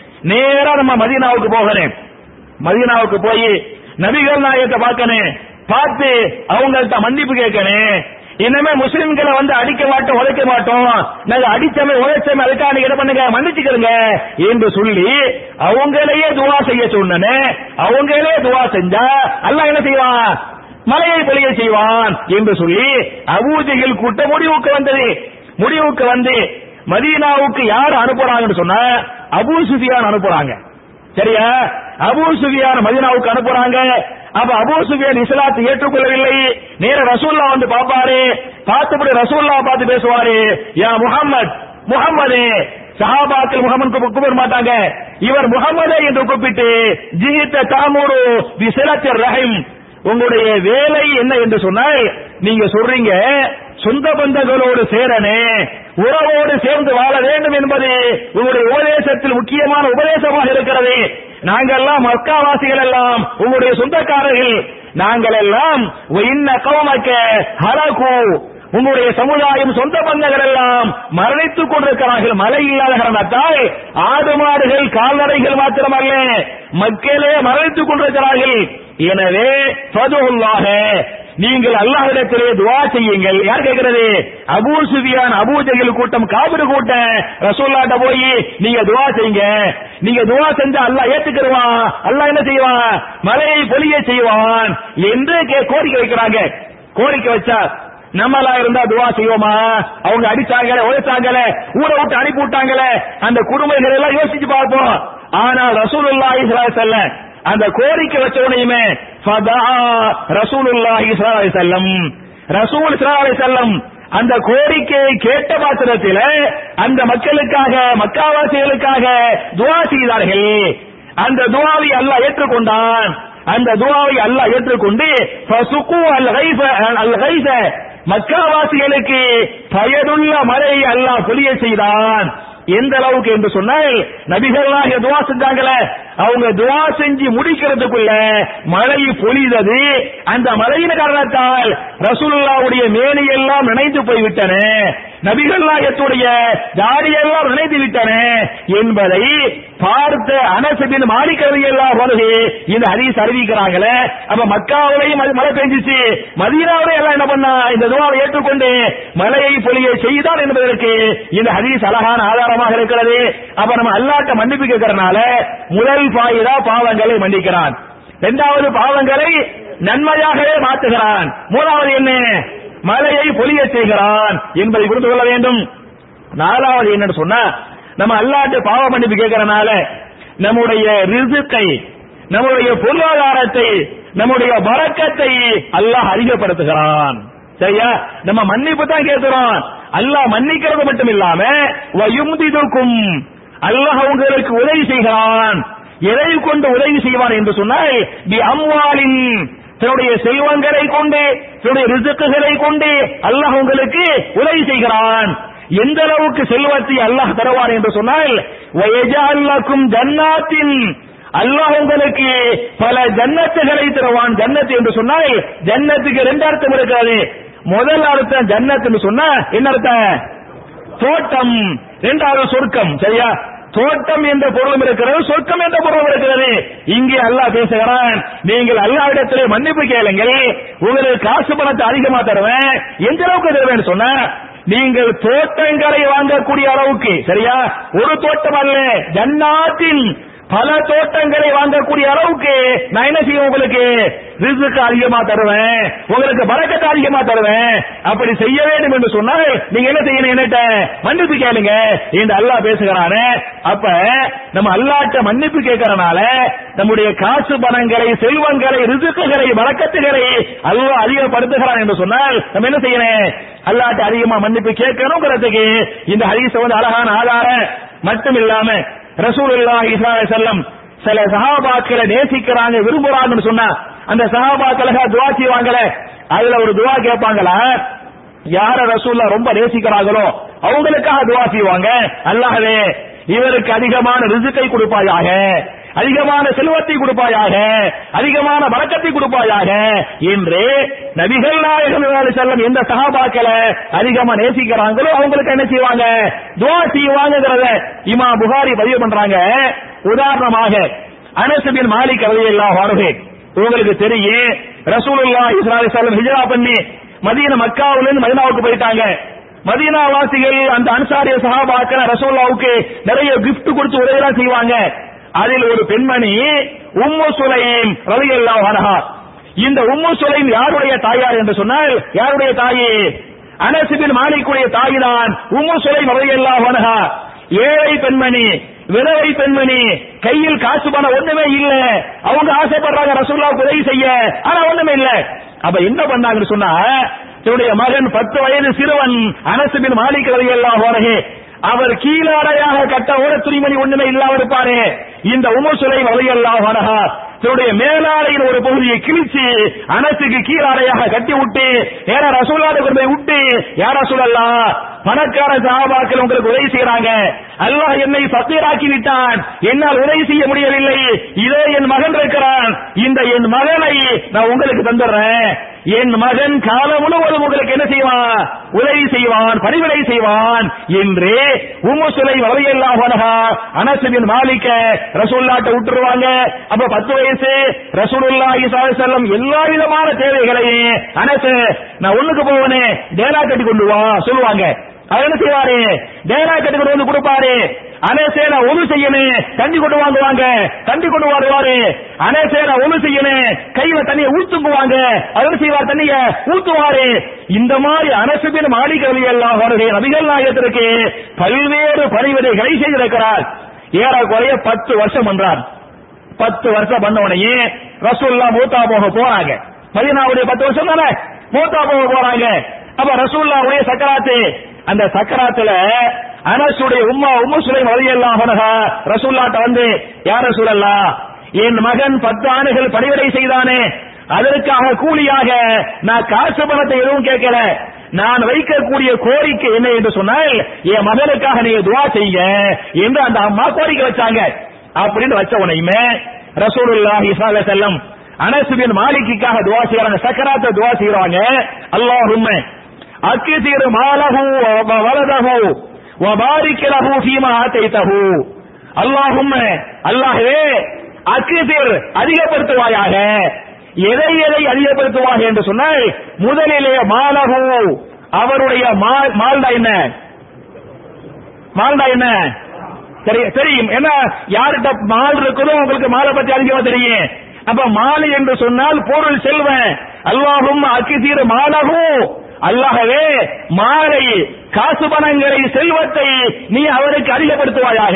நேரா நம்ம மதீனாவுக்கு போகிறேன் மதீனாவுக்கு போய் நபிகள் நாயகத்தை பார்க்கணும் பார்த்து அவங்கள்ட்ட மன்னிப்பு கேட்கணும் இனிமே முஸ்லிம்களை வந்து அடிக்க மாட்டோம் உழைக்க மாட்டோம் நாங்க அடிச்சமே உழைச்சமே அதுக்காக நீங்க என்ன பண்ணுங்க மன்னிச்சுக்கிறங்க என்று சொல்லி அவங்களையே துவா செய்ய சொன்னனே அவங்களே துவா செஞ்சா அல்லாஹ் என்ன செய்வான் மலையை பொழிய செய்வான் என்று சொல்லி அபூஜைகள் கூட்ட முடிவுக்கு வந்தது முடிவுக்கு வந்து மதீனாவுக்கு யார் அனுப்புறாங்கன்னு சொன்னா அபூ சுஃபியான் அனுப்புறாங்க சரியா அபூ சுஃபியான் மதீனாவுக்கு அனுப்புறாங்க அப்ப அபூ சுஃபியான் இஸ்லாத்தை ஏற்றுக்கொள்ளவில்லை நேர ரசூல்லா வந்து பாப்பாரு பார்த்துபடி ரசூல்லா பார்த்து பேசுவாரு யா முஹம்மத் முகம்மது சஹாபாக்கள் முகமது கூப்பிட மாட்டாங்க இவர் முகமதே என்று கூப்பிட்டு ஜிஹித்த தாமூரு விசலத்திர் ரஹிம் உங்களுடைய வேலை என்ன என்று சொன்னால் நீங்க சொல்றீங்க சொந்த பந்தங்களோடு சேரனே உறவோடு சேர்ந்து வாழ வேண்டும் என்பது உங்களுடைய உபதேசத்தில் முக்கியமான உபதேசமாக இருக்கிறது நாங்கெல்லாம் மக்காவாசிகள் எல்லாம் உங்களுடைய சொந்தக்காரர்கள் நாங்கள் எல்லாம் இன்ன கௌமக்க ஹலகு உங்களுடைய சமுதாயம் சொந்த பந்தங்கள் எல்லாம் மரணித்துக் கொண்டிருக்கிறார்கள் மழை இல்லாத காரணத்தால் ஆடு மாடுகள் கால்நடைகள் மாத்திரமல்ல மக்களே மரணித்துக் கொண்டிருக்கிறார்கள் எனவே ஃபதுல்லாஹ நீங்கள் அல்லாஹ்விடத்திலே துவா செய்யுங்கள் யார் கேட்கிறது அபூ சுஃபியான் அபூ ஜஹில் கூட்டம் காபிர் கூட்டம் ரசூல்லாட்ட போய் நீங்க துவா செய்யுங்க நீங்க துவா செஞ்சா அல்லாஹ் ஏத்துக்கிடுவான் அல்லாஹ் என்ன செய்வான் மலையை பொழிய செய்வான் என்று கே- கோரிக்கை வைக்கிறாங்க கோரிக்கை வச்சா நம்மளா இருந்தா துவா செய்வோமா அவங்க அடிச்சாங்களே உழைச்சாங்களே ஊரை விட்டு அனுப்பி விட்டாங்களே அந்த குடும்பங்கள் எல்லாம் யோசிச்சு பார்ப்போம் ஆனால் ரசூலுல்லாஹி ஸல்லல்லாஹு அலைஹி வஸல்லம் அந்த கோரிக்கை வச்ச உடனேயுமே ஃபதா ரசூலுல்லாஹி ஸல்லல்லாஹு அலைஹி வஸல்லம் ரசூல் ஸல்லல்லாஹு அலைஹி வஸல்லம் அந்த கோரிக்கையை கேட்ட மாத்திரத்தில் அந்த மக்களுக்காக மக்காவாசிகளுக்காக துவா செய்தார்கள் அந்த துவாவை அல்லாஹ் ஏற்றுக்கொண்டான் அந்த துவாவை அல்லாஹ் ஏற்றுக்கொண்டு ஃபசுகு அல் கைஃப அல் கைஃப மக்காவாசிகளுக்கு பயனுள்ள மழையை அல்லாஹ் பொழிய செய்தான் எந்த அளவுக்கு என்று சொன்னால் நபிகளாக துவா செஞ்சாங்களே அவங்க துவா செஞ்சு முடிக்கிறதுக்குள்ள மழை பொழிதது அந்த மழையின் காரணத்தால் ரசூலுல்லாவுடைய மேனி எல்லாம் நினைந்து போய்விட்டன நபிகள் நாயத்துடைய தாடியெல்லாம் நினைத்து விட்டன என்பதை பார்த்த அனசபின் மாலிகவி எல்லாம் வருகை இந்த ஹதீஸ் அறிவிக்கிறாங்களே அப்ப மக்காவிலையும் அது மழை பெஞ்சிச்சு மதீனாவிலே எல்லாம் என்ன பண்ணா இந்த துவாவை ஏற்றுக்கொண்டு மழையை பொழிய செய்தான் என்பதற்கு இந்த ஹதீஸ் அழகான ஆதாரமாக இருக்கிறது அப்ப நம்ம அல்லாட்ட மன்னிப்பு கேட்கறனால முதல் பாயிதா பாவங்களை மன்னிக்கிறான் இரண்டாவது பாவங்களை நன்மையாகவே மாற்றுகிறான் மூணாவது என்ன மழையை பொழிய செய்கிறான் என்பதை புரிந்து கொள்ள வேண்டும் நாலாவது என்னன்னு சொன்னா நம்ம அல்லாட்டு பாவ மன்னிப்பு கேட்கறனால நம்முடைய ரிசுக்கை நம்முடைய பொருளாதாரத்தை நம்முடைய வரக்கத்தை அல்லாஹ் அதிகப்படுத்துகிறான் சரியா நம்ம மன்னிப்பு தான் கேட்கிறோம் அல்லாஹ் மன்னிக்கிறது மட்டும் இல்லாம வயும்திதுக்கும் அல்லாஹ் உங்களுக்கு உதவி செய்கிறான் எதை கொண்டு உதவி செய்வான் என்று சொன்னால் பி அம்வாலின் தன்னுடைய செல்வங்களை கொண்டு தன்னுடைய ரிசுக்குகளை கொண்டு அல்லாஹ் உங்களுக்கு உதவி செய்கிறான் எந்த அளவுக்கு செல்வத்தை அல்லாஹ் தருவான் என்று சொன்னால் வயஜாலக்கும் ஜன்னாத்தின் அல்லாஹ் உங்களுக்கு பல ஜன்னத்துகளை தருவான் ஜன்னத் என்று சொன்னால் ஜன்னத்துக்கு ரெண்டு அர்த்தம் இருக்கிறது முதல் அர்த்தம் ஜன்னத் என்று சொன்னா என்ன அர்த்தம் தோட்டம் இரண்டாவது சொர்க்கம் சரியா தோட்டம் என்ற பொருளும் இருக்கிறது சொர்க்கம் என்ற பொருளும் இருக்கிறது இங்கே அல்லாஹ் பேசுகிறான் நீங்கள் அல்லாஹ்விடத்திலே மன்னிப்பு கேளுங்கள் உங்களுக்கு காசு பணத்தை அதிகமா தருவேன் எந்த அளவுக்கு தருவேன் சொன்ன நீங்கள் தோட்டங்களை வாங்கக்கூடிய அளவுக்கு சரியா ஒரு தோட்டம் அல்ல ஜன்னாத்தின் பல தோட்டங்களை வாங்கக்கூடிய அளவுக்கு நான் என்ன செய்வேன் உங்களுக்கு ரிசுக்கு அதிகமா தருவேன் உங்களுக்கு பறக்கத்தை அதிகமா தருவேன் அப்படி செய்ய வேண்டும் என்று சொன்னால் நீங்க என்ன செய்யணும் என்னட்ட மன்னிப்பு கேளுங்க இந்த அல்லாஹ் பேசுகிறானே அப்ப நம்ம அல்லாட்ட மன்னிப்பு கேட்கறனால நம்முடைய காசு பணங்களை செல்வங்களை ரிசுக்குகளை வழக்கத்துகளை அல்லாஹ் அதிகப்படுத்துகிறான் என்று சொன்னால் நம்ம என்ன செய்யணும் அல்லாட்ட அதிகமா மன்னிப்பு கேட்கணுங்கிறதுக்கு இந்த ஹதீஸ் வந்து அழகான ஆதாரம் மட்டும் இல்லாம ரசூலுல்லாஹி ஸல்லல்லாஹு அலைஹி வஸல்லம் சில சஹாபாக்களை நேசிக்கிறாங்க விரும்புறாங்கன்னு சொன்னா அந்த சஹாபாக்களுக்கு துவா செய்வாங்களே அதுல ஒரு துவா கேட்பாங்களா யார ரசூல்லா ரொம்ப நேசிக்கிறாங்களோ அவங்களுக்காக துவா செய்வாங்க அல்லாஹ்வே இவருக்கு அதிகமான ரிசுக்கை கொடுப்பாயாக அதிகமான செல்வத்தை கொடுப்பாயாக அதிகமான வழக்கத்தை கொடுப்பாயாக என்று நபிகள் நாயகம் செல்லம் எந்த சகாபாக்களை அதிகமா நேசிக்கிறாங்களோ அவங்களுக்கு என்ன செய்வாங்க துவா செய்வாங்கிறத இமா புகாரி பதிவு பண்றாங்க உதாரணமாக அனசுபின் மாலிக் அவையெல்லாம் வருகை உங்களுக்கு தெரியும் ரசூலுல்லா இஸ்ராயல் செல்லம் ஹிஜரா பண்ணி மதீன மக்காவுல இருந்து மதினாவுக்கு போயிட்டாங்க மதீனா வாசிகள் அந்த அன்சாரிய சஹாபாக்கள் ரசூல்லாவுக்கு நிறைய கிஃப்ட் கொடுத்து உதவிலாம் செய்வாங்க அதில் ஒரு பெண்மணி உம்மு சுலைம் ரலியல்லாஹு அன்ஹா இந்த உம்மு சுலைம் யாருடைய தாயார் என்று சொன்னால் யாருடைய தாயே அனசுபின் மாலிக்குடைய தாய்தான் உம்மு சுலைம் ரலியல்லாஹு அன்ஹா ஏழை பெண்மணி விதவை பெண்மணி கையில் காசு பணம் ஒண்ணுமே இல்ல அவங்க ஆசைப்படுறாங்க ரசூல்லாவுக்கு உதவி செய்ய ஆனா ஒண்ணுமே இல்ல அப்ப என்ன பண்ணாங்கன்னு சொன்னா தன்னுடைய மகன் பத்து வயது சிறுவன் அனசுபின் மாலிக் ரலியல்லாஹு அன்ஹு அவர் கீழாடையாக கட்ட ஓட துணிமணி ஒண்ணுமே இல்லாம இருப்பாரு இந்த உமுசுலை வலையல்லாஹ் அனஹா தன்னுடைய மேலாடையின் ஒரு பகுதியை கிழிச்சு அனசுக்கு கீழாடையாக கட்டி விட்டு ஏற ரசூலாடு கொண்டு போய் விட்டு யார் ரசூலல்லா பணக்கார சஹாபாக்கள் உங்களுக்கு உதவி செய்யறாங்க அல்லாஹ் என்னை பக்கீராக்கி விட்டான் என்னால் உதவி செய்ய முடியவில்லை இதோ என் மகன் இருக்கிறான் இந்த என் மகனை நான் உங்களுக்கு தந்துடுறேன் என் மகன் காலம் முழுவதும் உங்களுக்கு என்ன செய்வான் உதவி செய்வான் பணிவிடை செய்வான் என்று உம்மு சுலை வரையெல்லாம் அனசுவின் மாலிக்க ரசூல்லாட்ட விட்டுருவாங்க அப்ப பத்து வயசு ரசூலுல்லா செல்லம் எல்லா விதமான தேவைகளையும் அனசு நான் ஒண்ணுக்கு போவனே டேரா கட்டி கொண்டு வா சொல்லுவாங்க அவர் என்ன செய்வாரு டேரா கட்டி கொண்டு வந்து கொடுப்பாரு அனேசேன ஒழு செய்யணும் தண்ணி கொண்டு வாங்குவாங்க தண்ணி கொண்டு வருவாரு அனேசேன ஒழு செய்யணும் கையில தண்ணியை ஊத்துக்குவாங்க அவர் செய்வார் தண்ணிய ஊத்துவாரு இந்த மாதிரி அரசுபின் மாளிகை எல்லாம் வருகை நபிகள் நாயகத்திற்கு பல்வேறு பணிவிடைகளை செய்திருக்கிறார் ஏறக்குறைய பத்து வருஷம் என்றார் பத்து வருஷம் பண்ண உடனே ரசூல்லா மூத்தா போக போறாங்க மதினாவுடைய பத்து வருஷம் தானே மூத்தா போக போறாங்க அப்ப ரசூல்லாவுடைய சக்கராத்து அந்த சக்கராத்துல அனசுடைய உம்மா உம்மு சுலை மதியெல்லாம் ரசூல்லாட்ட வந்து யார் ரசூலல்லா என் மகன் பத்து ஆண்டுகள் பணிவிடை செய்தானே அதற்காக கூலியாக நான் காசு பணத்தை எதுவும் கேட்கல நான் வைக்கக்கூடிய கோரிக்கை என்ன என்று சொன்னால் என் மகனுக்காக நீங்க துவா செய்யுங்க என்று அந்த அம்மா கோரிக்கை வச்சாங்க அப்படின்னு வச்ச உனையுமே ரசூலுல்லாஹி ஸல்லல்லாஹு அலைஹி வஸல்லம் அனஸ் பின் மாலிக்குக்காக துவா செய்யறாங்க சக்கராத்த துவா செய்யறாங்க அல்லாஹும்ம அக்கிசிறு மாலஹு வ வலதஹு வ பாரிக் லஹு ஃபீமா ஆதைதஹு அல்லாஹும்ம அல்லாஹ்வே அக்கிசிர் அதிகப்படுத்துவாயாக எதை எதை அதிகப்படுத்துவாக என்று சொன்னால் முதலிலே மாலஹு அவருடைய மால் மால்டா என்ன மால்டா என்ன சரி தெரியும் என்ன யார்கிட்ட மால் இருக்குதோ உங்களுக்கு மாலை பத்தி அதிகமா தெரியும் அப்ப மாலை என்று சொன்னால் பொருள் செல்வன் அல்லாஹும் அக்கிசீர் மாலகு அல்லாஹவே மாலை காசு பணங்களை செல்வத்தை நீ அவருக்கு அதிகப்படுத்துவாயாக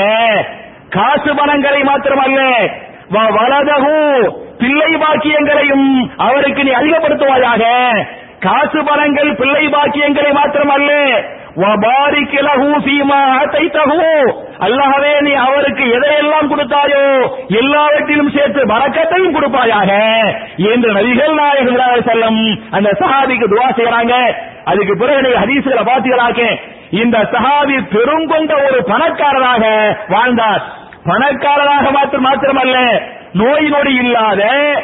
காசு பணங்களை மாத்திரமல்ல வ- வலதகு பிள்ளை பாக்கியங்களையும் அவருக்கு நீ அதிகப்படுத்துவாயாக காசு பணங்கள் பிள்ளை பாக்கியங்களை மாத்திரமல்ல வபாரிக் லஹு ஃபீமா ஆதைதஹு அல்லாஹ்வே நீ அவருக்கு எதையெல்லாம் கொடுத்தாயோ எல்லாவற்றிலும் சேர்த்து பரக்கத்தையும் கொடுப்பாயாக என்று நபிகள் நாயகம் ஸல்லல்லாஹு அலைஹி வஸல்லம் அந்த சஹாபிக்கு துஆ செய்றாங்க அதுக்கு பிறகு நீங்க ஹதீஸ்களை பாத்தீங்களாக்க இந்த சஹாபி பெருங்கொண்ட ஒரு பணக்காரராக வாழ்ந்தார் பணக்காரராக மாத்திரம் மாத்திரமல்ல நோய் நொடி இல்லாத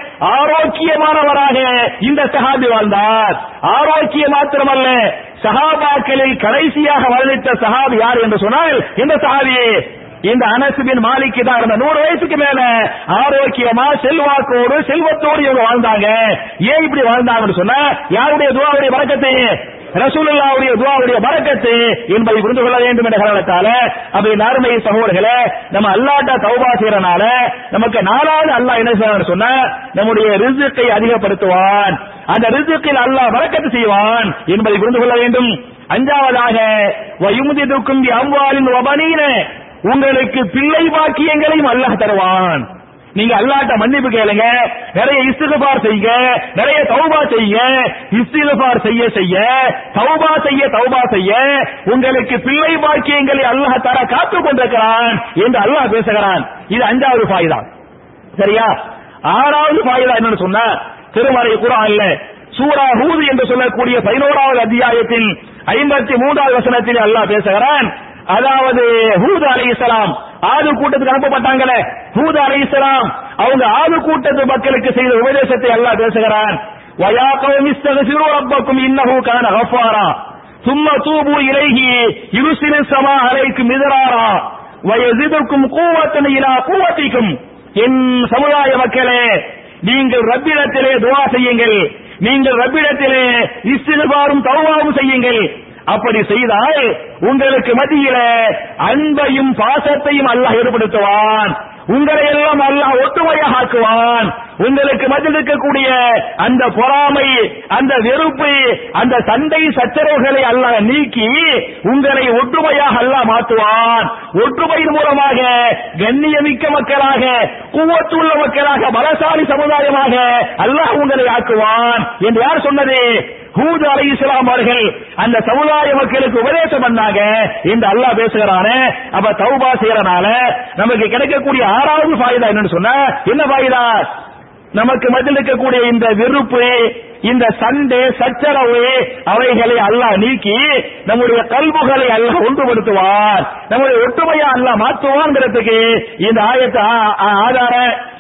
ஆரோக்கியமானவராக இந்த சஹாபி வாழ்ந்தார் ஆரோக்கியம் மாத்திரமல்ல சஹாபாக்களில் கடைசியாக வர்ணித்த சஹாபி யார் என்று சொன்னால் இந்த சஹாபி இந்த அனஸ் பின் மாலிக்கு தான் இருந்த நூறு வயசுக்கு மேல ஆரோக்கியமா செல்வாக்கோடு செல்வத்தோடு இவங்க வாழ்ந்தாங்க ஏன் இப்படி வாழ்ந்தாங்கன்னு சொன்னா யாருடைய துவாவுடைய வரக்கத்தை ரசூலுல்லாவுடைய துவாவுடைய பரக்கத்து என்பதை புரிந்து கொள்ள வேண்டும் என்ற காரணத்தால அப்படி நறுமை சகோதரர்களே நம்ம அல்லாட்ட தௌபா செய்யறனால நமக்கு நாலாவது அல்லாஹ் என்ன செய்வான்னு சொன்னா நம்முடைய ரிசுக்கை அதிகப்படுத்துவான் அந்த ரிசுக்கில் அல்லாஹ் பரக்கத்து செய்வான் என்பதை புரிந்து கொள்ள வேண்டும் அஞ்சாவதாக வயுமுதிதுக்கும் அம்வாலின் வபனீன உங்களுக்கு பிள்ளை பாக்கியங்களையும் அல்லாஹ் தருவான் நீங்க அல்லாட்ட மன்னிப்பு கேளுங்க நிறைய இஸ்திகபார் செய்யுங்க நிறைய தௌபா செய்யுங்க இஸ்திகபார் செய்ய செய்ய தௌபா செய்ய தௌபா செய்ய உங்களுக்கு பிள்ளை பாக்கியங்களை அல்லாஹ் தர காத்துக் கொண்டிருக்கிறான் என்று அல்லாஹ் பேசுகிறான் இது அஞ்சாவது ஃபாயிதா சரியா ஆறாவது ஃபாயிதா என்னன்னு சொன்னா திருமறை குரான்ல சூரா ஹூது என்று சொல்லக்கூடிய பதினோராவது அத்தியாயத்தின் ஐம்பத்தி மூன்றாவது வசனத்தில் அல்லாஹ் பேசுகிறான் அதாவது ஹூது அலைஹிஸ்ஸலாம் ஆது கூட்டத்துக்கு அனுப்பப்பட்டாங்களே ஹூது அலைஹிஸ்ஸலாம் அவங்க ஆது கூட்டத்து மக்களுக்கு செய்த உபதேசத்தை அல்லாஹ் பேசுகிறான் வயா கௌமி இஸ்தக்ஃபிரு ரப்பக்கும் இன்னஹு கான கஃபாரா ثم توبوا إليه يرسل السماء عليكم مدرارا ويزيدكم قوة إلى قوتكم என் சமுதாய மக்களே நீங்கள் ரப்பிடத்திலே துவா செய்யுங்கள் நீங்கள் ரப்பிடத்திலே இஸ்திகுபாரும் தௌபாவும் செய்யுங்கள் அப்படி செய்தால் உங்களுக்கு மத்தியில அன்பையும் பாசத்தையும் அல்லாஹ் ஏற்படுத்துவான் உங்களை எல்லாம் அல்லாஹ் ஒற்றுமையாக ஆக்குவான் உங்களுக்கு மத்தியில் இருக்கக்கூடிய அந்த பொறாமை அந்த வெறுப்பு அந்த சண்டை சச்சரவுகளை அல்லாஹ் நீக்கி உங்களை ஒற்றுமையாக அல்லாஹ் மாற்றுவான் ஒற்றுமையின் மூலமாக கண்ணியமிக்க மக்களாக குவத்துள்ள மக்களாக பலசாலி சமுதாயமாக அல்லாஹ் உங்களை ஆக்குவான் என்று யார் சொன்னது ஹூத் அலை இஸ்லாம் அவர்கள் அந்த சமுதாய மக்களுக்கு உபதேசம் பண்ணாங்க இந்த அல்லாஹ் பேசுகிறானே அப்ப தௌபா செய்யறனால நமக்கு கிடைக்கக்கூடிய ஆறாவது ஃபாயிதா என்னன்னு சொன்னா என்ன ஃபாயிதா நமக்கு மத்தியில் இருக்கக்கூடிய இந்த வெறுப்பு இந்த சண்டை சச்சரவு அவைகளை அல்லாஹ் நீக்கி நம்முடைய கல்புகளை அல்லாஹ் ஒன்றுபடுத்துவான் நம்முடைய ஒற்றுமையா அல்லாஹ் மாற்றுவான்ங்கிறதுக்கு இந்த ஆயத்தை ஆ- ஆ- ஆதார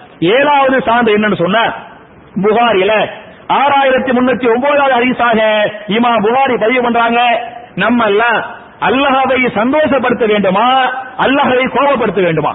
ஏழாவது சான்று என்னன்னு சொன்ன புகாரில ஆறாயிரத்தி முன்னூத்தி ஒன்பதாவது ஹதீஸாக இமா புகாரி பதிவு பண்றாங்க நம்ம எல்லாம் அல்லாஹ்வை சந்தோஷப்படுத்த வேண்டுமா அல்லாஹ்வை கோபப்படுத்த வேண்டுமா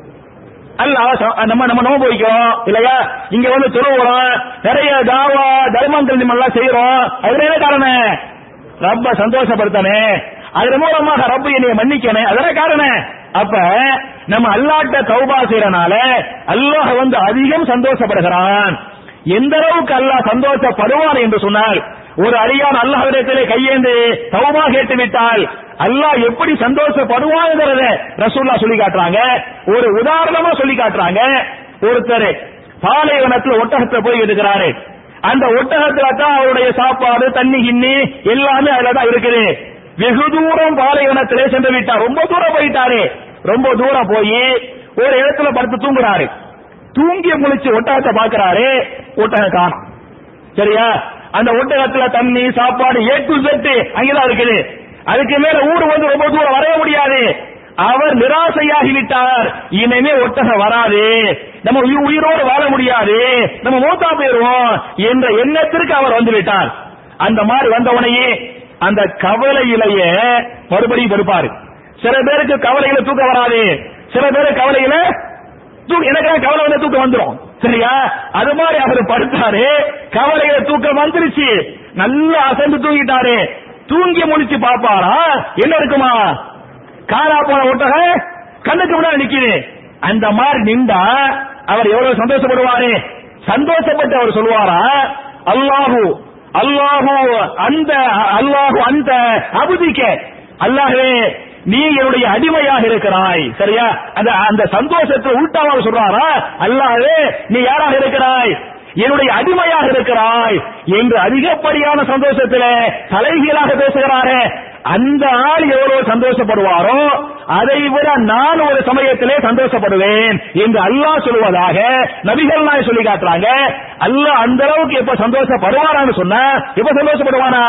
அல்லாஹ் ச- நம்ம நம்ம நோன்பு வைக்கிறோம் இல்லையா இங்க வந்து தொழுகிறோம் நிறைய தாவா தர்மங்கள் நம்ம எல்லாம் செய்யறோம் அதுல என்ன காரணம் ரப்ப சந்தோஷப்படுத்தனே அதன் மூலமாக ரப்ப என்னைய மன்னிக்கனே அதன காரணம் அப்ப நம்ம அல்லாட்ட தௌபா செய்யறனால அல்லாஹ் வந்து அதிகம் சந்தோஷப்படுகிறான் எந்த அளவுக்கு அல்லாஹ் சந்தோஷப்படுவான் என்று சொன்னால் ஒரு அடியான் அல்லாஹ்விடத்திலே கையேந்து தௌபா கேட்டு விட்டால் அல்லாஹ் எப்படி சந்தோஷப்படுவாங்கிறத ரசூல்லா சொல்லி காட்டுறாங்க ஒரு உதாரணமா சொல்லி காட்டுறாங்க ஒருத்தர் பாலைவனத்துல ஒட்டகத்தை போய் இருக்கிறாரு அந்த ஒட்டகத்துல தான் அவருடைய சாப்பாடு தண்ணி கிண்ணி எல்லாமே அதுல தான் இருக்குது வெகு தூரம் பாலைவனத்திலே சென்று விட்டார் ரொம்ப தூரம் போயிட்டாரு ரொம்ப தூரம் போய் ஒரு இடத்துல படுத்து தூங்குறாரு தூங்கி முழிச்சு ஒட்டகத்தை பாக்குறாரு ஒட்டகம் காணும் சரியா அந்த ஒட்டகத்துல தண்ணி சாப்பாடு ஏ டு செட் அங்கதான் இருக்குது அதுக்கு மேல ஊர் வந்து ரொம்ப தூரம் வரவே முடியாது அவர் நிராசையாகி விட்டார் இனிமே ஒட்டகம் வராது நம்ம உயி- உயிரோடு வாழ முடியாது நம்ம மூத்தா போயிருவோம் என்ற எண்ணத்திற்கு அவர் வந்து விட்டார் அந்த மாதிரி வந்தவனையே அந்த கவலையிலேயே மறுபடியும் படுப்பாரு சில பேருக்கு கவலையில தூக்கம் வராது சில பேருக்கு கவலையில தூக்க எனக்கு கவலை வந்து தூக்கம் வந்துரும் சரியா அது மாதிரி அவர் படுத்தாரு கவலையில தூக்கம் வந்துருச்சு நல்லா அசந்து தூங்கிட்டாரு தூங்கி முடிச்சு பாப்பாரா என்ன இருக்குமா காரா போன ஒட்டக கண்ணுக்கு முன்னாடி நிக்குது அந்த மாதிரி நின்றா அவர் எவ்வளவு சந்தோஷப்படுவாரு சந்தோஷப்பட்டு அவர் சொல்லுவாரா அல்லாஹு அல்லாஹு அந்த அல்லாஹு அந்த அபுதிக்க அல்லாஹே நீ என்னுடைய அடிமையாக இருக்கிறாய் சரியா அந்த அந்த சந்தோஷத்தை உள்டாவாக சொல்றாரா அல்லாஹே நீ யாராக இருக்கிறாய் என்னுடைய அடிமையாக இருக்கிறாய் என்று அதிகப்படியான சந்தோஷத்திலே தலைகீழாக பேசுகிறாரே அந்த ஆள் எவ்வளவு சந்தோஷப்படுவாரோ அதை விட நான் ஒரு சமயத்திலே சந்தோஷப்படுவேன் என்று அல்லாஹ் சொல்வதாக நபிகள் நாய் சொல்லி காட்டுறாங்க அல்லாஹ் அந்த அளவுக்கு எப்ப சந்தோஷப்படுவாரான்னு சொன்னா எப்ப சந்தோஷப்படுவானா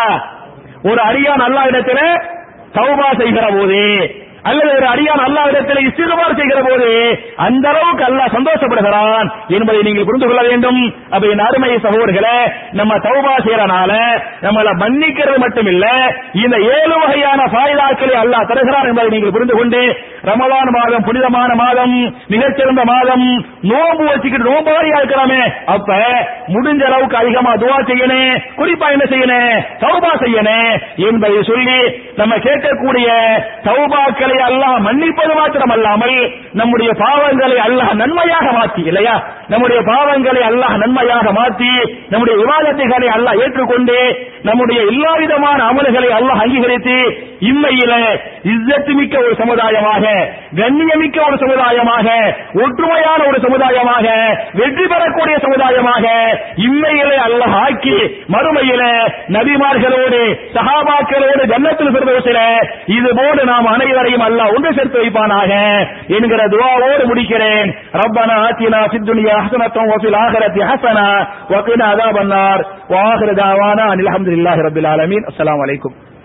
ஒரு அடியான் அல்லாஹ் இடத்துல தௌபா செய்கிற போது அல்லது ஒரு அடியான் அல்லா இடத்தில் இஸ்திகபார் செய்கிற போது அந்த அளவுக்கு அல்லாஹ் சந்தோஷப்படுகிறான் என்பதை நீங்கள் புரிந்து கொள்ள வேண்டும் அப்ப என் அருமை சகோதரர்களே நம்ம தௌபா செய்யறனால நம்மள மன்னிக்கிறது மட்டுமில்ல இந்த ஏழு வகையான ஃபாயிதாக்களை அல்லாஹ் தருகிறான் என்பதை நீங்கள் புரிந்து கொண்டு ரமலான் மாதம் புனிதமான மாதம் மிகச்சிறந்த மாதம் நோம்பு வச்சுக்கிட்டு நோம்பாரியா இருக்கிறாமே அப்ப முடிஞ்ச அளவுக்கு அதிகமா துவா செய்யணும் குறிப்பா என்ன செய்யணும் தௌபா செய்யணும் என்பதை சொல்லி நம்ம கேட்கக்கூடிய தௌபாக்களை அல்லாஹ் மன்னிப்பது மாத்திரம் அல்லாமல் நம்முடைய பாவங்களை அல்லாஹ் நன்மையாக மாற்றி இல்லையா நம்முடைய பாவங்களை அல்லாஹ் நன்மையாக மாற்றி நம்முடைய விவாதத்தைகளை அல்லாஹ் ஏற்றுக்கொண்டு நம்முடைய எல்லா விதமான அமல்களை அல்லாஹ் அங்கீகரித்து இம்மையில இஸ்ஸத்து மிக்க ஒரு சமுதாயமாக கண்ணியமிக்க ஒரு சமுதாயமாக ஒற்றுமையான ஒரு சமுதாயமாக வெற்றி பெறக்கூடிய சமுதாயமாக இம்மையிலே அல்லாஹ் ஆக்கி மறுமையில நபிமார்களோடு சஹாபாக்களோடு ஜன்னத்தில் பிறந்தவசில இது போல நாம் அனைவரையும் அல்லாஹ் ஒன்று சேர்த்து வைப்பானாக என்கிற துவாவோடு முடிக்கிறேன் ரப்பனா ஆத்தினா சித்துனியா ஹசனத்தம் வஃபில் ஆஹிரத்தி ஹசனா வகினா அதாபன்னார் வாஹிர தாவானா அனில் அல்ஹம்துலில்லாஹி ரப்பில் ஆலமீன் அஸ்ஸலாமு அலைக்கும்